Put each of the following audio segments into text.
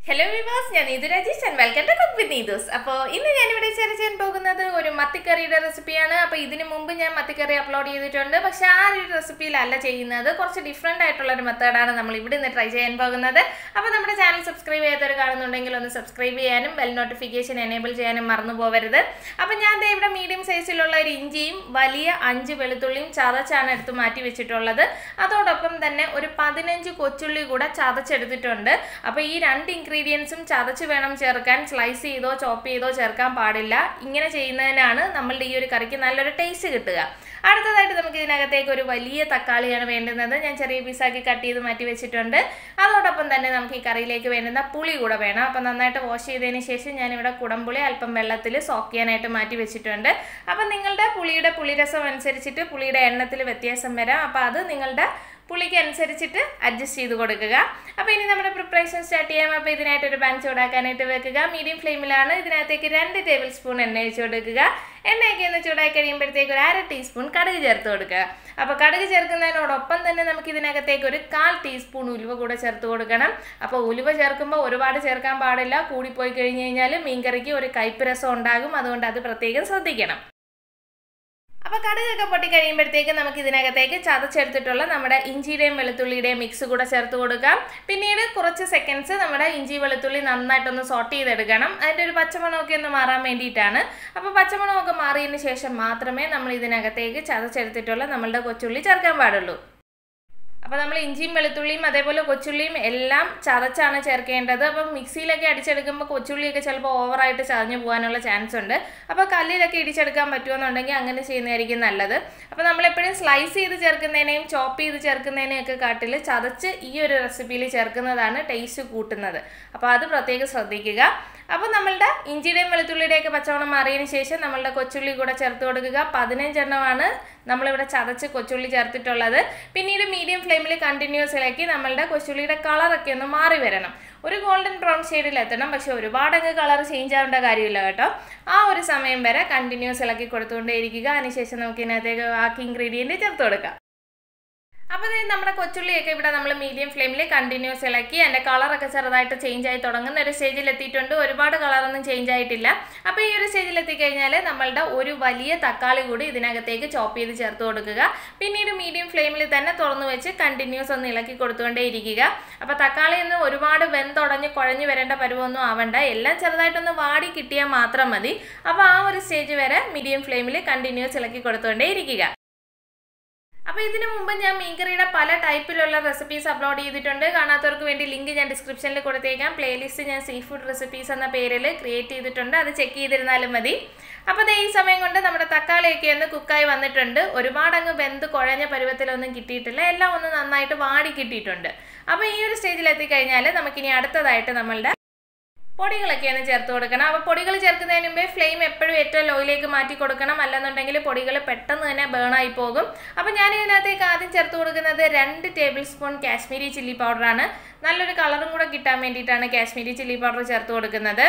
hello വിവാസ് ഞാൻ Neethu Rajesh and welcome to cook with Neethu's അപ്പോൾ ഇന്ന് ഞാനിവിടെ ഷെയർ ചെയ്യാൻ പോകുന്നത് ഒരു മത്തിക്കറിയുടെ റെസിപ്പിയാണ് അപ്പോൾ ഇതിന് മുമ്പ് ഞാൻ മത്തിക്കറി അപ്ലോഡ് ചെയ്തിട്ടുണ്ട് പക്ഷേ ആ ഒരു റെസിപ്പിയിലല്ല ചെയ്യുന്നത് കുറച്ച് ഡിഫറെൻ്റ് ആയിട്ടുള്ള ഒരു മെത്തേഡാണ് നമ്മൾ ഇവിടെ നിന്ന് ട്രൈ ചെയ്യാൻ പോകുന്നത് അപ്പോൾ നമ്മുടെ ചാനൽ സബ്സ്ക്രൈബ് ചെയ്യാത്തവർ കാണുന്നുണ്ടെങ്കിൽ ഒന്ന് സബ്സ്ക്രൈബ് ചെയ്യാനും ബെൽ നോട്ടിഫിക്കേഷൻ എനേബിൾ ചെയ്യാനും മറന്നു പോകരുത് അപ്പോൾ ഞാൻ ദേ ഇവിടെ മീഡിയം സൈസിലുള്ള ഒരു ഇഞ്ചിയും വലിയ അഞ്ച് വെളുത്തുള്ളിയും ചതച്ചാണ് എടുത്ത് മാറ്റി വെച്ചിട്ടുള്ളത് അതോടൊപ്പം തന്നെ ഒരു പതിനഞ്ച് കൊച്ചുള്ളി കൂടെ ചതച്ചെടുത്തിട്ടുണ്ട് അപ്പോൾ ഈ രണ്ട് ഇൻഗ്രീഡിയൻസും ചതച്ച് വേണം ചേർക്കാൻ സ്ലൈസ് ചെയ്തോ ചോപ്പ് ചെയ്തോ ചേർക്കാൻ പാടില്ല ഇങ്ങനെ ചെയ്യുന്നതിനാണ് നമ്മളുടെ ഈ ഒരു കറിക്ക് നല്ലൊരു ടേസ്റ്റ് കിട്ടുക അടുത്തതായിട്ട് നമുക്ക് ഇതിനകത്തേക്ക് ഒരു വലിയ തക്കാളിയാണ് വേണ്ടുന്നത് ഞാൻ ചെറിയ പീസാക്കി കട്ട് ചെയ്ത് മാറ്റി വെച്ചിട്ടുണ്ട് അതോടൊപ്പം തന്നെ നമുക്ക് ഈ കറിയിലേക്ക് വേണ്ടുന്ന പുളി കൂടെ വേണം അപ്പം നന്നായിട്ട് വാഷ് ചെയ്തതിന് ശേഷം ഞാനിവിടെ കുടംപുളി അല്പം വെള്ളത്തിൽ സോക്ക് ചെയ്യാനായിട്ട് മാറ്റി വെച്ചിട്ടുണ്ട് അപ്പം നിങ്ങളുടെ പുളിയുടെ പുളിരസം അനുസരിച്ചിട്ട് പുളിയുടെ എണ്ണത്തിൽ വ്യത്യാസം വരാം അപ്പോൾ അത് നിങ്ങളുടെ പുളിക്ക് അനുസരിച്ചിട്ട് അഡ്ജസ്റ്റ് ചെയ്ത് കൊടുക്കുക അപ്പോൾ ഇനി നമ്മുടെ പ്രിപ്പറേഷൻ സ്റ്റാർട്ട് ചെയ്യാം അപ്പോൾ ഇതിനായിട്ട് ഒരു പാൻ ചൂടാക്കാനായിട്ട് വെക്കുക മീഡിയം ഫ്ലെയിമിലാണ് ഇതിനകത്തേക്ക് രണ്ട് ടേബിൾ സ്പൂൺ എണ്ണ ഒഴിച്ച് കൊടുക്കുക എണ്ണയൊക്കെ ഒന്ന് ചൂടാക്കി കഴിയുമ്പോഴത്തേക്ക് ഒരു അര ടീസ്പൂൺ കടുക് ചേർത്ത് കൊടുക്കുക അപ്പോൾ കടുക് ചേർക്കുന്നതിനോടൊപ്പം തന്നെ നമുക്ക് ഇതിനകത്തേക്ക് ഒരു കാൽ ടീസ്പൂൺ ഉലുവ കൂടെ ചേർത്ത് കൊടുക്കണം അപ്പോൾ ഉലുവ ചേർക്കുമ്പോൾ ഒരുപാട് ചേർക്കാൻ പാടില്ല കൂടിപ്പോയി കഴിഞ്ഞ് കഴിഞ്ഞാൽ മീൻകറിക്ക് ഒരു കയ്പ്പ് രസം ഉണ്ടാകും അതുകൊണ്ട് അത് പ്രത്യേകം ശ്രദ്ധിക്കണം അപ്പോൾ കടുകൊക്കെ പൊട്ടി കഴിയുമ്പോഴത്തേക്ക് നമുക്ക് ഇതിനകത്തേക്ക് ചതച്ചെടുത്തിട്ടുള്ള നമ്മുടെ ഇഞ്ചിയുടെയും വെളുത്തുള്ളിയുടെയും മിക്സ് കൂടെ ചേർത്ത് കൊടുക്കാം പിന്നീട് കുറച്ച് സെക്കൻഡ്സ് നമ്മുടെ ഇഞ്ചി വെളുത്തുള്ളി നന്നായിട്ടൊന്ന് സോട്ട് ചെയ്തെടുക്കണം അതിൻ്റെ ഒരു പച്ചമണമൊക്കെ ഒന്ന് മാറാൻ വേണ്ടിയിട്ടാണ് അപ്പോൾ പച്ചമണമൊക്കെ മാറിയതിന് ശേഷം മാത്രമേ നമ്മൾ ഇതിനകത്തേക്ക് ചതച്ചെടുത്തിട്ടുള്ള നമ്മളുടെ കൊച്ചുള്ളി ചേർക്കാൻ പാടുള്ളൂ അപ്പോൾ നമ്മൾ ഇഞ്ചിയും വെളുത്തുള്ളിയും അതേപോലെ കൊച്ചുള്ളിയും എല്ലാം ചതച്ചാണ് ചേർക്കേണ്ടത് അപ്പം മിക്സിയിലൊക്കെ അടിച്ചെടുക്കുമ്പോൾ കൊച്ചുള്ളിയൊക്കെ ചിലപ്പോൾ ഓവറായിട്ട് ചതഞ്ഞു പോകാനുള്ള ചാൻസ് ഉണ്ട് അപ്പോൾ കല്ലിലൊക്കെ ഇടിച്ചെടുക്കാൻ പറ്റുമെന്നുണ്ടെങ്കിൽ അങ്ങനെ ചെയ്യുന്നതായിരിക്കും നല്ലത് അപ്പോൾ നമ്മളെപ്പോഴും സ്ലൈസ് ചെയ്ത് ചേർക്കുന്നതിനെയും ചോപ്പ് ചെയ്ത് ചേർക്കുന്നതിനെയൊക്കെ കാട്ടിൽ ചതച്ച് ഈ ഒരു റെസിപ്പിയിൽ ചേർക്കുന്നതാണ് ടേസ്റ്റ് കൂട്ടുന്നത് അപ്പോൾ അത് പ്രത്യേകം ശ്രദ്ധിക്കുക അപ്പോൾ നമ്മളുടെ ഇഞ്ചിയുടെയും വെളുത്തുള്ളിയുടെയൊക്കെ പച്ചവണം മാറിയതിന് ശേഷം നമ്മളുടെ കൊച്ചുള്ളി കൂടെ ചേർത്ത് കൊടുക്കുക പതിനഞ്ചെണ്ണമാണ് നമ്മളിവിടെ ചതച്ച് കൊച്ചുള്ളി ചേർത്തിട്ടുള്ളത് പിന്നീട് മീഡിയം ഫ്ലെയിമിൽ കണ്ടിന്യൂസ് ഇളക്കി നമ്മളുടെ കൊച്ചുള്ളിയുടെ കളറൊക്കെ ഒന്ന് മാറി വരണം ഒരു ഗോൾഡൻ ബ്രൗൺ ഷെയ്ഡിൽ എത്തണം പക്ഷെ ഒരുപാടങ്ങ് കളർ ചേഞ്ച് ആവേണ്ട കാര്യമില്ല കേട്ടോ ആ ഒരു സമയം വരെ കണ്ടിന്യൂസ് ഇളക്കി കൊടുത്തുകൊണ്ടേ ഇരിക്കുക അതിനുശേഷം നമുക്ക് ഇതിനകത്തേക്ക് ബാക്കി ഇൻഗ്രീഡിയൻറ്റ് ചേർത്ത് കൊടുക്കാം അപ്പോൾ ഇത് നമ്മുടെ കൊച്ചുള്ളിയൊക്കെ ഇവിടെ നമ്മൾ മീഡിയം ഫ്ലെയിമിൽ കണ്ടിന്യൂസ് ഇളക്കി അതിൻ്റെ കളറൊക്കെ ചെറുതായിട്ട് ചേഞ്ച് ആയി തുടങ്ങുന്ന ഒരു സ്റ്റേജിൽ എത്തിയിട്ടുണ്ട് ഒരുപാട് കളറൊന്നും ചേഞ്ച് ആയിട്ടില്ല അപ്പോൾ ഈ ഒരു സ്റ്റേജിൽ എത്തിക്കഴിഞ്ഞാൽ നമ്മളുടെ ഒരു വലിയ തക്കാളി കൂടി ഇതിനകത്തേക്ക് ചോപ്പ് ചെയ്ത് ചേർത്ത് കൊടുക്കുക പിന്നീട് മീഡിയം ഫ്ലെയിമിൽ തന്നെ തുറന്നു വെച്ച് കണ്ടിന്യൂസ് ഒന്ന് ഇളക്കി കൊടുത്തുകൊണ്ടേ ഇരിക്കുക അപ്പോൾ തക്കാളി ഒന്ന് ഒരുപാട് വെന്തുടഞ്ഞ് കുഴഞ്ഞു വരേണ്ട പരുവൊന്നും ആവണ്ട എല്ലാം ചെറുതായിട്ടൊന്ന് വാടി കിട്ടിയാൽ മാത്രം മതി അപ്പോൾ ആ ഒരു സ്റ്റേജ് വരെ മീഡിയം ഫ്ലെയിമിൽ കണ്ടിന്യൂസ് ഇളക്കി കൊടുത്തുകൊണ്ടേ ഇരിക്കുക അപ്പോൾ ഇതിനു മുമ്പ് ഞാൻ മീൻകറിയുടെ പല ടൈപ്പിലുള്ള റെസിപ്പീസ് അപ്ലോഡ് ചെയ്തിട്ടുണ്ട് കാണാത്തവർക്ക് വേണ്ടി ലിങ്ക് ഞാൻ ഡിസ്ക്രിപ്ഷനിൽ കൊടുത്തേക്കാം പ്ലേലിസ്റ്റ് ഞാൻ സീ ഫുഡ് റെസിപ്പീസ് എന്ന പേരിൽ ക്രിയേറ്റ് ചെയ്തിട്ടുണ്ട് അത് ചെക്ക് ചെയ്തിരുന്നാലും മതി അപ്പോൾ ഈ സമയം കൊണ്ട് നമ്മുടെ തക്കാളിയൊക്കെ ഒന്ന് കുക്കായി വന്നിട്ടുണ്ട് ഒരുപാട് അങ്ങ് വെന്ത് കുഴഞ്ഞ പരുവത്തിലൊന്നും കിട്ടിയിട്ടില്ല എല്ലാം ഒന്ന് നന്നായിട്ട് വാടി കിട്ടിയിട്ടുണ്ട് അപ്പോൾ ഈ ഒരു സ്റ്റേജിൽ എത്തിക്കഴിഞ്ഞാൽ നമുക്കിനി അടുത്തതായിട്ട് നമ്മളുടെ പൊടികളൊക്കെ ഒന്ന് ചേർത്ത് കൊടുക്കണം അപ്പോൾ പൊടികൾ ചേർക്കുന്നതിന് മുമ്പേ ഫ്ലെയിം എപ്പോഴും ഏറ്റവും ലോയിലേക്ക് മാറ്റി കൊടുക്കണം അല്ലെന്നുണ്ടെങ്കിൽ പൊടികൾ പെട്ടെന്ന് തന്നെ ബേണായി പോകും അപ്പോൾ ഞാൻ ഇതിനകത്തേക്ക് ആദ്യം ചേർത്ത് കൊടുക്കുന്നത് രണ്ട് ടേബിൾ സ്പൂൺ കാശ്മീരി ചില്ലി പൗഡറാണ് നല്ലൊരു കളറും കൂടെ കിട്ടാൻ വേണ്ടിയിട്ടാണ് കാശ്മീരി ചില്ലി പൗഡർ ചേർത്ത് കൊടുക്കുന്നത്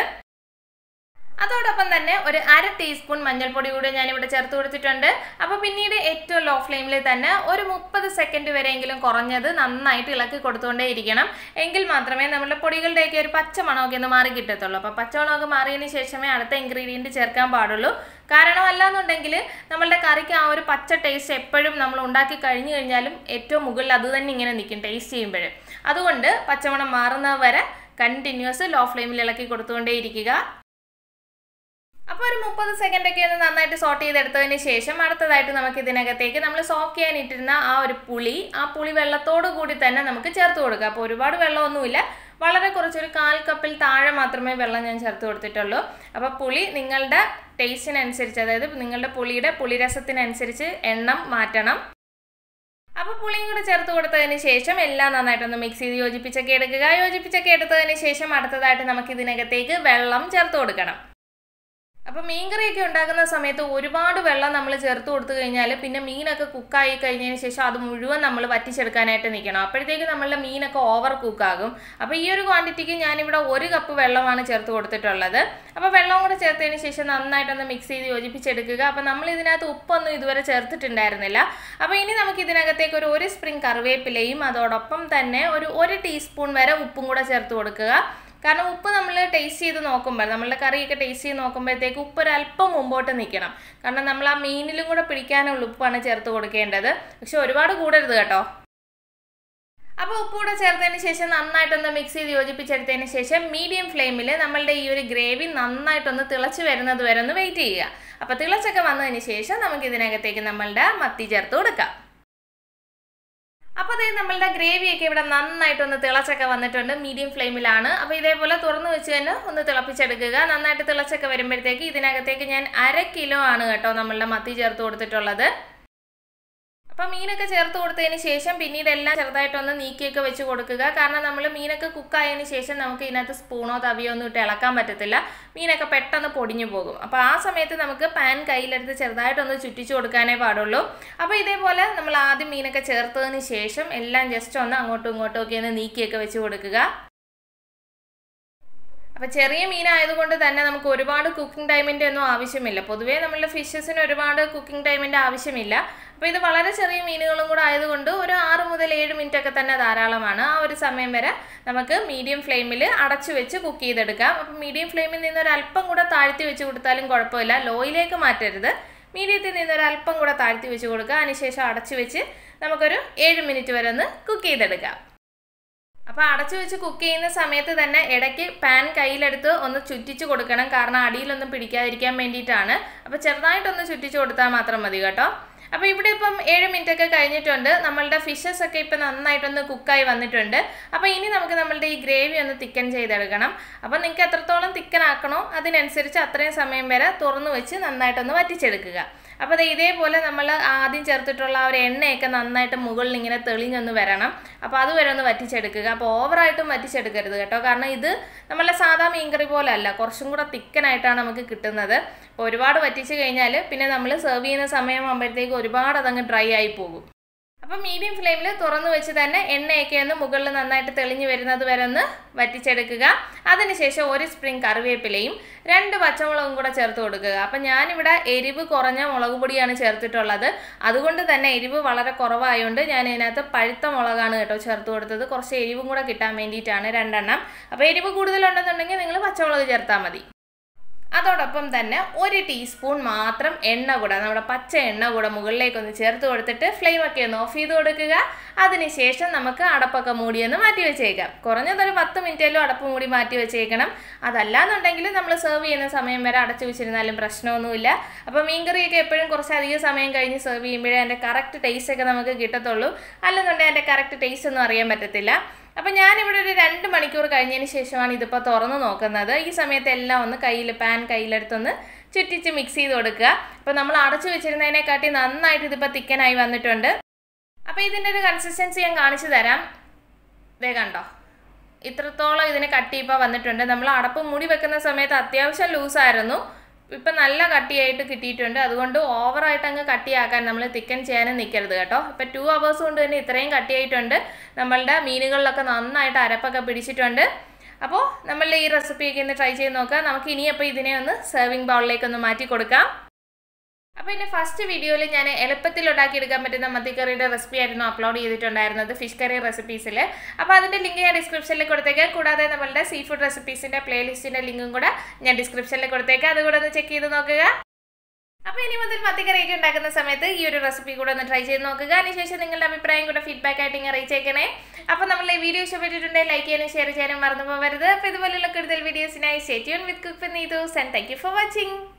അതോടൊപ്പം തന്നെ ഒരു അര ടീസ്പൂൺ മഞ്ഞൾപ്പൊടി കൂടി ഞാനിവിടെ ചേർത്ത് കൊടുത്തിട്ടുണ്ട് അപ്പോൾ പിന്നീട് ഏറ്റവും ലോ ഫ്ലെയിമിൽ തന്നെ ഒരു മുപ്പത് സെക്കൻഡ് വരെയെങ്കിലും കുറഞ്ഞത് നന്നായിട്ട് ഇളക്കി കൊടുത്തുകൊണ്ടേ ഇരിക്കണം എങ്കിൽ മാത്രമേ നമ്മുടെ പൊടികളുടെയൊക്കെ ഒരു പച്ച മണമൊക്കെ ഒന്ന് മാറി കിട്ടത്തുള്ളൂ അപ്പോൾ പച്ചമണമൊക്കെ മാറിയതിന് ശേഷമേ അടുത്ത ഇൻഗ്രീഡിയൻറ്റ് ചേർക്കാൻ പാടുള്ളൂ കാരണം അല്ലാന്നുണ്ടെങ്കിൽ നമ്മളുടെ കറിക്ക് ആ ഒരു പച്ച ടേസ്റ്റ് എപ്പോഴും നമ്മൾ ഉണ്ടാക്കി കഴിഞ്ഞു കഴിഞ്ഞാലും ഏറ്റവും മുകളിൽ അത് തന്നെ ഇങ്ങനെ നിൽക്കും ടേസ്റ്റ് ചെയ്യുമ്പോഴും അതുകൊണ്ട് പച്ചമണം മാറുന്നത് വരെ കണ്ടിന്യൂസ് ലോ ഫ്ലെയിമിൽ ഇളക്കി കൊടുത്തുകൊണ്ടേ ഇരിക്കുക അപ്പോൾ ഒരു മുപ്പത് സെക്കൻഡ് ഒക്കെ ഒന്ന് നന്നായിട്ട് സോട്ട് ചെയ്തെടുത്തതിന് ശേഷം അടുത്തതായിട്ട് നമുക്ക് ഇതിനകത്തേക്ക് നമ്മൾ സോക്ക് ചെയ്യാൻ ഇട്ടിരുന്ന ആ ഒരു പുളി ആ പുളി വെള്ളത്തോടു കൂടി തന്നെ നമുക്ക് ചേർത്ത് കൊടുക്കുക അപ്പോൾ ഒരുപാട് വെള്ളമൊന്നുമില്ല വളരെ കുറച്ചൊരു കാൽ കപ്പിൽ താഴെ മാത്രമേ വെള്ളം ഞാൻ ചേർത്ത് കൊടുത്തിട്ടുള്ളൂ അപ്പോൾ പുളി നിങ്ങളുടെ ടേസ്റ്റിനനുസരിച്ച് അതായത് നിങ്ങളുടെ പുളിയുടെ പുളിരസത്തിനനുസരിച്ച് എണ്ണം മാറ്റണം അപ്പോൾ പുളിയും കൂടെ ചേർത്ത് കൊടുത്തതിന് ശേഷം എല്ലാം നന്നായിട്ടൊന്ന് മിക്സ് ചെയ്ത് യോജിപ്പിച്ചൊക്കെ എടുക്കുക യോജിപ്പിച്ചൊക്കെ എടുത്തതിന് ശേഷം അടുത്തതായിട്ട് നമുക്ക് ഇതിനകത്തേക്ക് വെള്ളം ചേർത്ത് കൊടുക്കണം അപ്പോൾ മീൻകറിയൊക്കെ ഉണ്ടാക്കുന്ന സമയത്ത് ഒരുപാട് വെള്ളം നമ്മൾ ചേർത്ത് കൊടുത്തു കഴിഞ്ഞാൽ പിന്നെ മീനൊക്കെ കുക്കായി കഴിഞ്ഞതിന് ശേഷം അത് മുഴുവൻ നമ്മൾ വറ്റിച്ചെടുക്കാനായിട്ട് നിൽക്കണം അപ്പോഴത്തേക്ക് നമ്മളുടെ മീനൊക്കെ ഓവർ കുക്കാകും അപ്പോൾ ഈ ഒരു ക്വാണ്ടിറ്റിക്ക് ഞാനിവിടെ ഒരു കപ്പ് വെള്ളമാണ് ചേർത്ത് കൊടുത്തിട്ടുള്ളത് അപ്പോൾ വെള്ളം കൂടെ ചേർത്തതിന് ശേഷം നന്നായിട്ടൊന്ന് മിക്സ് ചെയ്ത് യോജിപ്പിച്ചെടുക്കുക അപ്പോൾ നമ്മൾ ഇതിനകത്ത് ഉപ്പൊന്നും ഇതുവരെ ചേർത്തിട്ടുണ്ടായിരുന്നില്ല അപ്പോൾ ഇനി നമുക്ക് ഇതിനകത്തേക്ക് ഒരു ഒരു സ്പ്രിംഗ് കറിവേപ്പിലയും അതോടൊപ്പം തന്നെ ഒരു ഒരു ടീസ്പൂൺ വരെ ഉപ്പും കൂടെ ചേർത്ത് കൊടുക്കുക കാരണം ഉപ്പ് നമ്മൾ ടേസ്റ്റ് ചെയ്ത് നോക്കുമ്പോൾ നമ്മളുടെ കറിയൊക്കെ ടേസ്റ്റ് ചെയ്ത് നോക്കുമ്പോഴത്തേക്ക് ഉപ്പ് ഒരല്പം മുമ്പോട്ട് നിൽക്കണം കാരണം നമ്മൾ ആ മീനിലും കൂടെ പിടിക്കാനുള്ള ഉപ്പാണ് ചേർത്ത് കൊടുക്കേണ്ടത് പക്ഷെ ഒരുപാട് കൂടരുത് കേട്ടോ അപ്പോൾ ഉപ്പ് കൂടെ ചേർത്തതിന് ശേഷം നന്നായിട്ടൊന്ന് മിക്സ് ചെയ്ത് യോജിപ്പിച്ചെടുത്തതിന് ശേഷം മീഡിയം ഫ്ലെയിമിൽ നമ്മളുടെ ഈ ഒരു ഗ്രേവി നന്നായിട്ടൊന്ന് തിളച്ച് വരുന്നത് വരെ ഒന്ന് വെയിറ്റ് ചെയ്യുക അപ്പോൾ തിളച്ചൊക്കെ വന്നതിന് ശേഷം നമുക്ക് ഇതിനകത്തേക്ക് നമ്മളുടെ മത്തി ചേർത്ത് കൊടുക്കാം അപ്പോൾ അതേ നമ്മളുടെ ഗ്രേവിയൊക്കെ ഇവിടെ നന്നായിട്ടൊന്ന് തിളച്ചൊക്കെ വന്നിട്ടുണ്ട് മീഡിയം ഫ്ലെയിമിലാണ് അപ്പോൾ ഇതേപോലെ തുറന്നു വെച്ച് തന്നെ ഒന്ന് തിളപ്പിച്ചെടുക്കുക നന്നായിട്ട് തിളച്ചൊക്കെ വരുമ്പോഴത്തേക്ക് ഇതിനകത്തേക്ക് ഞാൻ അര കിലോ ആണ് കേട്ടോ നമ്മളുടെ മത്തി ചേർത്ത് കൊടുത്തിട്ടുള്ളത് അപ്പം മീനൊക്കെ ചേർത്ത് കൊടുത്തതിന് ശേഷം പിന്നീട് എല്ലാം ചെറുതായിട്ടൊന്ന് നീക്കിയൊക്കെ വെച്ച് കൊടുക്കുക കാരണം നമ്മൾ മീനൊക്കെ കുക്കായതിന് ശേഷം നമുക്ക് ഇതിനകത്ത് സ്പൂണോ തവിയോ ഒന്നും ഇട്ട് ഇളക്കാൻ പറ്റത്തില്ല മീനൊക്കെ പെട്ടെന്ന് പൊടിഞ്ഞു പോകും അപ്പോൾ ആ സമയത്ത് നമുക്ക് പാൻ കയ്യിലെടുത്ത് ചെറുതായിട്ടൊന്ന് ചുറ്റിച്ചു കൊടുക്കാനേ പാടുള്ളൂ അപ്പോൾ ഇതേപോലെ നമ്മൾ ആദ്യം മീനൊക്കെ ചേർത്തതിന് ശേഷം എല്ലാം ജസ്റ്റ് ഒന്ന് അങ്ങോട്ടും ഇങ്ങോട്ടും ഒക്കെ ഒന്ന് നീക്കിയൊക്കെ വെച്ച് കൊടുക്കുക അപ്പോൾ ചെറിയ മീനായതുകൊണ്ട് തന്നെ നമുക്ക് ഒരുപാട് കുക്കിംഗ് ടൈമിൻ്റെ ഒന്നും ആവശ്യമില്ല പൊതുവേ നമ്മളുടെ ഫിഷസിന് ഒരുപാട് കുക്കിംഗ് ടൈമിൻ്റെ ആവശ്യമില്ല അപ്പോൾ ഇത് വളരെ ചെറിയ മീനുകളും കൂടെ ആയതുകൊണ്ട് ഒരു ആറ് മുതൽ ഏഴ് മിനിറ്റ് ഒക്കെ തന്നെ ധാരാളമാണ് ആ ഒരു സമയം വരെ നമുക്ക് മീഡിയം ഫ്ലെയിമിൽ അടച്ചു വെച്ച് കുക്ക് ചെയ്തെടുക്കാം അപ്പോൾ മീഡിയം ഫ്ലെയിമിൽ നിന്ന് ഒരു അല്പം കൂടെ താഴ്ത്തി വെച്ച് കൊടുത്താലും കുഴപ്പമില്ല ലോയിലേക്ക് മാറ്റരുത് മീഡിയത്തിൽ നിന്ന് ഒരു അല്പം കൂടെ താഴ്ത്തി വെച്ച് കൊടുക്കുക അതിനുശേഷം അടച്ചു വെച്ച് നമുക്കൊരു ഏഴ് മിനിറ്റ് വരെ ഒന്ന് കുക്ക് ചെയ്തെടുക്കാം അപ്പോൾ അടച്ചു വെച്ച് കുക്ക് ചെയ്യുന്ന സമയത്ത് തന്നെ ഇടയ്ക്ക് പാൻ കയ്യിലെടുത്ത് ഒന്ന് ചുറ്റിച്ച് കൊടുക്കണം കാരണം അടിയിലൊന്നും പിടിക്കാതിരിക്കാൻ വേണ്ടിയിട്ടാണ് അപ്പോൾ ചെറുതായിട്ടൊന്ന് ചുറ്റിച്ച് കൊടുത്താൽ മാത്രം മതി കേട്ടോ അപ്പോൾ ഇവിടെ ഇപ്പം ഏഴ് മിനിറ്റ് ഒക്കെ കഴിഞ്ഞിട്ടുണ്ട് നമ്മളുടെ ഫിഷസ് ഒക്കെ ഇപ്പം നന്നായിട്ടൊന്ന് കുക്കായി വന്നിട്ടുണ്ട് അപ്പോൾ ഇനി നമുക്ക് നമ്മളുടെ ഈ ഗ്രേവി ഒന്ന് തിക്കൻ ചെയ്തെടുക്കണം അപ്പോൾ നിങ്ങൾക്ക് എത്രത്തോളം തിക്കൻ ആക്കണോ അതിനനുസരിച്ച് അത്രയും സമയം വരെ തുറന്നു വെച്ച് നന്നായിട്ടൊന്ന് വറ്റിച്ചെടുക്കുക അപ്പോൾ അത് ഇതേപോലെ നമ്മൾ ആദ്യം ചേർത്തിട്ടുള്ള ആ ഒരു എണ്ണയൊക്കെ നന്നായിട്ട് മുകളിൽ ഇങ്ങനെ തെളിഞ്ഞൊന്ന് വരണം അപ്പോൾ അതുവരെ ഒന്ന് വറ്റിച്ചെടുക്കുക അപ്പോൾ ഓവറായിട്ടും വറ്റിച്ചെടുക്കരുത് കേട്ടോ കാരണം ഇത് നമ്മളെ സാധാ മീൻകറി പോലെ അല്ല കുറച്ചും കൂടെ തിക്കനായിട്ടാണ് നമുക്ക് കിട്ടുന്നത് അപ്പോൾ ഒരുപാട് വറ്റിച്ച് കഴിഞ്ഞാൽ പിന്നെ നമ്മൾ സെർവ് ചെയ്യുന്ന സമയമാകുമ്പോഴത്തേക്ക് ഒരുപാട് അതങ്ങ് ഡ്രൈ ആയി പോകും അപ്പം മീഡിയം ഫ്ലെയിമിൽ തുറന്നു വെച്ച് തന്നെ എണ്ണയൊക്കെ ഒന്ന് മുകളിൽ നന്നായിട്ട് തെളിഞ്ഞു വരുന്നത് വരെ ഒന്ന് വറ്റിച്ചെടുക്കുക അതിനുശേഷം ഒരു സ്പ്രിങ് കറിവേപ്പിലയും രണ്ട് പച്ചമുളകും കൂടെ ചേർത്ത് കൊടുക്കുക അപ്പം ഞാനിവിടെ എരിവ് കുറഞ്ഞ മുളക് പൊടിയാണ് ചേർത്തിട്ടുള്ളത് അതുകൊണ്ട് തന്നെ എരിവ് വളരെ കുറവായതുകൊണ്ട് ഞാൻ ഇതിനകത്ത് പഴുത്ത മുളകാണ് കേട്ടോ ചേർത്ത് കൊടുത്തത് കുറച്ച് എരിവും കൂടെ കിട്ടാൻ വേണ്ടിയിട്ടാണ് രണ്ടെണ്ണം അപ്പോൾ എരിവ് കൂടുതലുണ്ടെന്നുണ്ടെങ്കിൽ നിങ്ങൾ പച്ചമുളക് ചേർത്താൽ മതി അതോടൊപ്പം തന്നെ ഒരു ടീസ്പൂൺ മാത്രം എണ്ണ കൂടെ നമ്മുടെ പച്ച എണ്ണ കൂടെ മുകളിലേക്കൊന്ന് ചേർത്ത് കൊടുത്തിട്ട് ഫ്ലെയിമൊക്കെ ഒന്ന് ഓഫ് ചെയ്ത് കൊടുക്കുക അതിനുശേഷം നമുക്ക് അടപ്പൊക്കെ മൂടിയൊന്ന് മാറ്റി വെച്ചേക്കാം കുറഞ്ഞതൊരു പത്ത് മിനിറ്റേലും അടപ്പ് മൂടി മാറ്റി വെച്ചേക്കണം അതല്ലാന്നുണ്ടെങ്കിൽ നമ്മൾ സെർവ് ചെയ്യുന്ന സമയം വരെ അടച്ചു വെച്ചിരുന്നാലും പ്രശ്നമൊന്നുമില്ല അപ്പോൾ മീൻകറിയൊക്കെ എപ്പോഴും കുറച്ച് അധികം സമയം കഴിഞ്ഞ് സെർവ് ചെയ്യുമ്പോഴേ അതിൻ്റെ കറക്റ്റ് ടേസ്റ്റ് ഒക്കെ നമുക്ക് കിട്ടത്തുള്ളൂ അല്ലെന്നുണ്ടെങ്കിൽ അതിൻ്റെ കറക്റ്റ് ടേസ്റ്റ് ഒന്നും അറിയാൻ പറ്റത്തില്ല അപ്പം ഞാനിവിടെ ഒരു രണ്ട് മണിക്കൂർ കഴിഞ്ഞതിന് ശേഷമാണ് ഇതിപ്പോൾ തുറന്ന് നോക്കുന്നത് ഈ സമയത്ത് എല്ലാം ഒന്ന് കയ്യിൽ പാൻ കയ്യിലെടുത്തൊന്ന് ചുറ്റിച്ച് മിക്സ് ചെയ്ത് കൊടുക്കുക അപ്പോൾ നമ്മൾ അടച്ചു വെച്ചിരുന്നതിനെക്കാട്ടി നന്നായിട്ട് ഇതിപ്പോൾ തിക്കനായി വന്നിട്ടുണ്ട് അപ്പോൾ ഇതിൻ്റെ ഒരു കൺസിസ്റ്റൻസി ഞാൻ കാണിച്ചു തരാം ഇതേ കണ്ടോ ഇത്രത്തോളം ഇതിന് കട്ടി ഇപ്പോൾ വന്നിട്ടുണ്ട് നമ്മൾ അടപ്പ് മൂടി വെക്കുന്ന സമയത്ത് അത്യാവശ്യം ലൂസായിരുന്നു ഇപ്പം നല്ല കട്ടിയായിട്ട് കിട്ടിയിട്ടുണ്ട് അതുകൊണ്ട് ഓവറായിട്ട് അങ്ങ് കട്ടിയാക്കാൻ നമ്മൾ തിക്കൻ ചെയ്യാനും നിൽക്കരുത് കേട്ടോ ഇപ്പം ടു അവേഴ്സ് കൊണ്ട് തന്നെ ഇത്രയും കട്ടിയായിട്ടുണ്ട് നമ്മളുടെ മീനുകളിലൊക്കെ നന്നായിട്ട് അരപ്പൊക്കെ പിടിച്ചിട്ടുണ്ട് അപ്പോൾ നമ്മളുടെ ഈ റെസിപ്പിയൊക്കെ ഒന്ന് ട്രൈ ചെയ്ത് നോക്കുക നമുക്ക് ഇനിയപ്പോൾ ഇതിനെ ഒന്ന് സെർവിങ് ബൗളിലേക്ക് ഒന്ന് മാറ്റി കൊടുക്കാം അപ്പോൾ എൻ്റെ ഫസ്റ്റ് വീഡിയോയിൽ ഞാൻ എളുപ്പത്തിൽ ഉണ്ടാക്കിയെടുക്കാൻ പറ്റുന്ന മത്തിക്കറിയുടെ റെസിപ്പി ആയിരുന്നു അപ്ലോഡ് ചെയ്തിട്ടുണ്ടായിരുന്നത് ഫിഷ് കറി റെസിപ്പീസിൽ അപ്പോൾ അതിൻ്റെ ലിങ്ക് ഞാൻ ഡിസ്ക്രിപ്ഷനിൽ കൊടുത്തേക്കാം കൂടാതെ നമ്മളുടെ സീ ഫുഡ് റെസിപ്പീസിൻ്റെ പ്ലേലിസ്റ്റിൻ്റെ ലിങ്കും കൂടെ ഞാൻ ഡിസ്ക്രിപ്ഷനിൽ കൊടുത്തേക്കാം അതുകൂടെ ഒന്ന് ചെക്ക് ചെയ്ത് നോക്കുക അപ്പോൾ ഇനി മുതൽ മത്തിക്കറിയൊക്കെ ഉണ്ടാക്കുന്ന സമയത്ത് ഈ ഒരു റെസിപ്പി കൂടെ ഒന്ന് ട്രൈ ചെയ്ത് നോക്കുക അതിനുശേഷം നിങ്ങളുടെ അഭിപ്രായം കൂടെ ഫീഡ്ബാക്ക് ആയിട്ട് ഇങ്ങനെ അറിയിച്ചേക്കണേ അപ്പോൾ നമ്മൾ ഈ വീഡിയോ ഇഷ്ടപ്പെട്ടിട്ടുണ്ടെങ്കിൽ ലൈക്ക് ചെയ്യാനും ഷെയർ ചെയ്യാനും മറന്നു പോകരുത് അപ്പോൾ ഇതുപോലുള്ള കൂടുതൽ വീഡിയോസിനായി stay tune with cook with Neethu's and thank you for watching